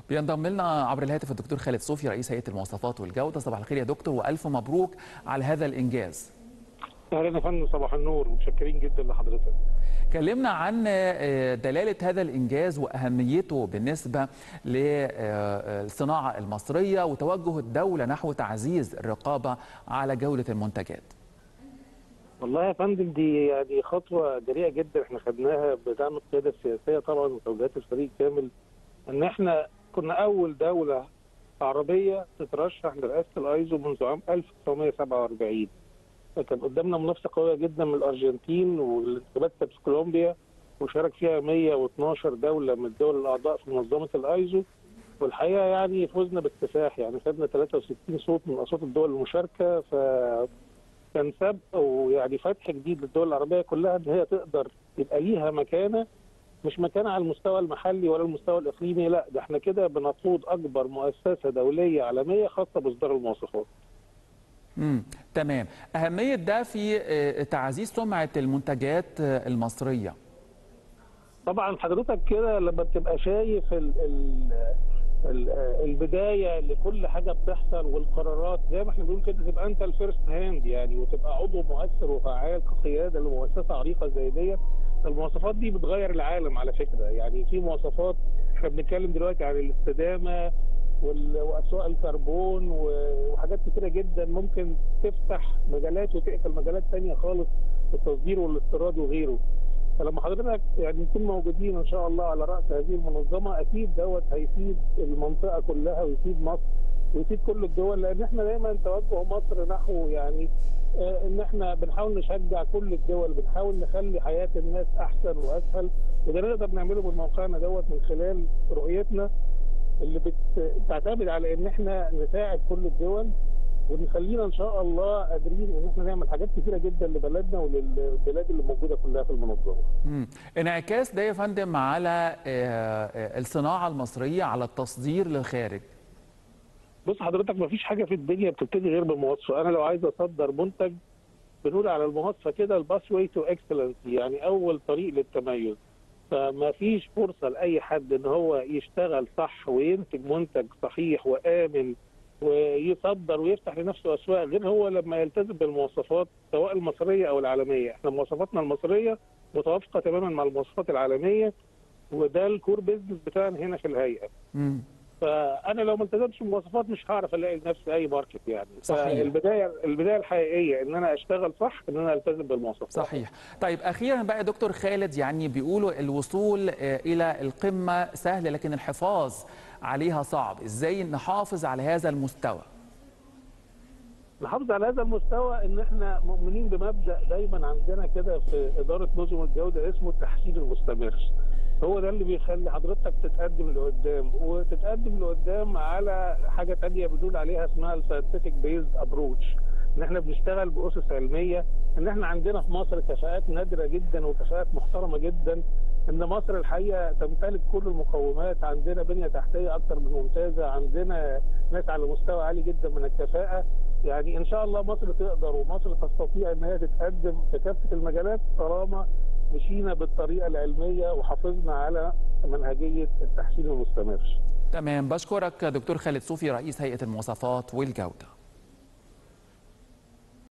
بينضم لنا عبر الهاتف الدكتور خالد صوفي رئيس هيئه المواصفات والجوده صباح الخير يا دكتور والف مبروك على هذا الانجاز اهلا يا فندم صباح النور متشكرين جدا لحضرتك كلمنا عن دلاله هذا الانجاز واهميته بالنسبه للصناعه المصريه وتوجه الدوله نحو تعزيز الرقابه على جوده المنتجات والله يا فندم دي يعني خطوه جريئه جدا احنا خدناها بدعم القياده السياسيه طبعا وتوجيهات الفريق كامل ان احنا كنا اول دوله عربيه تترشح لرئاسه الايزو منذ عام 1947 كان قدامنا منافسه قويه جدا من الارجنتين والانتخابات كانت في كولومبيا وشارك فيها 112 دوله من الدول الاعضاء في منظمه الايزو والحقيقه يعني فزنا باكتساح يعني خدنا 63 صوت من اصوات الدول المشاركه ف كان سبق ويعني فتح جديد للدول العربيه كلها ان هي تقدر يبقى ليها مكانه مش مكانه على المستوى المحلي ولا المستوى الاقليمي لا ده احنا كده بنقود اكبر مؤسسه دوليه عالميه خاصه باصدار المواصفات. امم تمام اهميه ده في تعزيز سمعه المنتجات المصريه طبعا حضرتك كده لما بتبقى شايف ال ال البدايه لكل حاجه بتحصل والقرارات زي ما احنا بنقول كده تبقى انت الفيرست هاند يعني وتبقى عضو مؤثر وفعال كقياده لمؤسسه عريقه زي ديت المواصفات دي بتغير العالم على فكره يعني في مواصفات احنا بنتكلم دلوقتي عن الاستدامه واسواق الكربون وحاجات كتيره جدا ممكن تفتح مجالات وتقفل مجالات ثانيه خالص في التصدير والاستيراد وغيره فلما حضرتك يعني نكون موجودين ان شاء الله على راس هذه المنظمه اكيد دوت هيفيد المنطقه كلها ويفيد مصر ويفيد كل الدول لان احنا دايما توجه مصر نحو يعني آه ان احنا بنحاول نشجع كل الدول بنحاول نخلي حياه الناس احسن واسهل وده نقدر نعمله من موقعنا دوت من خلال رؤيتنا اللي بتعتمد على ان احنا نساعد كل الدول ونخلينا ان شاء الله قادرين ان احنا نعمل حاجات كثيره جدا لبلدنا وللبلاد اللي موجوده كلها في المنظمه. امم انعكاس ده يا فندم على الصناعه المصريه على التصدير للخارج. بص حضرتك ما فيش حاجه في الدنيا بتبتدي غير بالمواصفه، انا لو عايز اصدر منتج بنقول على المواصفه كده الباس واي تو اكسلنسي يعني اول طريق للتميز. فما فيش فرصه لاي حد ان هو يشتغل صح وينتج منتج صحيح وامن ويصدر ويفتح لنفسه اسواق غير هو لما يلتزم بالمواصفات سواء المصريه او العالميه، احنا مواصفاتنا المصريه متوافقه تماما مع المواصفات العالميه وده الكور بيزنس بتاعنا هنا في الهيئه. مم. فانا لو ما التزمتش بالمواصفات مش هعرف الاقي لنفسي اي ماركت يعني صحيح. البدايه البدايه الحقيقيه ان انا اشتغل صح ان انا التزم بالمواصفات صحيح طيب اخيرا بقى يا دكتور خالد يعني بيقولوا الوصول الى القمه سهل لكن الحفاظ عليها صعب ازاي نحافظ على هذا المستوى نحافظ على هذا المستوى ان احنا مؤمنين بمبدا دايما عندنا كده في اداره نظم الجوده اسمه التحسين المستمر هو ده اللي بيخلي حضرتك تتقدم لقدام وتتقدم لقدام على حاجه تانية بنقول عليها اسمها الساينتفك بيزد ابروتش ان احنا بنشتغل باسس علميه ان احنا عندنا في مصر كفاءات نادره جدا وكفاءات محترمه جدا ان مصر الحقيقه تمتلك كل المقومات عندنا بنيه تحتيه اكثر من ممتازه عندنا ناس على مستوى عالي جدا من الكفاءه يعني ان شاء الله مصر تقدر ومصر تستطيع ان هي تتقدم في كافه المجالات طالما مشينا بالطريقه العلميه وحافظنا على منهجيه التحسين المستمر. تمام بشكرك دكتور خالد صوفي رئيس هيئه المواصفات والجوده.